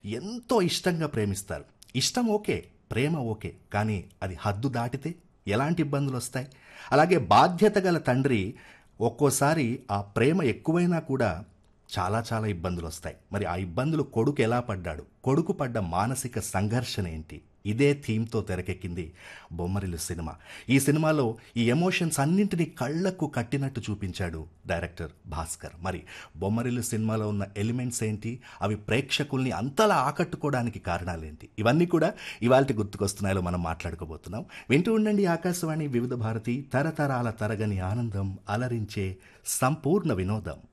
ఎంతో ఇష్టంగా ప్రేమిస్తారు ఇష్టం ఓకే ప్రేమ ఓకే కానీ అది హద్దు దాటితే ఎలాంటి ఇబ్బందులు వస్తాయి అలాగే బాధ్యత గల తండ్రి ఒక్కోసారి ఆ ప్రేమ ఎక్కువైనా కూడా చాలా చాలా ఇబ్బందులు వస్తాయి మరి ఆ ఇబ్బందులు కొడుకు ఎలా పడ్డాడు కొడుకు పడ్డ మానసిక సంఘర్షణ ఏంటి ఇదే థీమ్తో తెరకెక్కింది బొమ్మరిల్లు సినిమా ఈ సినిమాలో ఈ ఎమోషన్స్ అన్నింటినీ కళ్లకు కట్టినట్టు చూపించాడు డైరెక్టర్ భాస్కర్ మరి బొమ్మరిల్లు సినిమాలో ఉన్న ఎలిమెంట్స్ ఏంటి అవి ప్రేక్షకుల్ని అంతలా ఆకట్టుకోవడానికి కారణాలేంటి ఇవన్నీ కూడా ఇవాళ గుర్తుకొస్తున్నాయో మనం మాట్లాడుకోబోతున్నాం వింటూ ఉండండి ఆకాశవాణి వివిధ భారతి తరతరాల తరగని ఆనందం అలరించే సంపూర్ణ వినోదం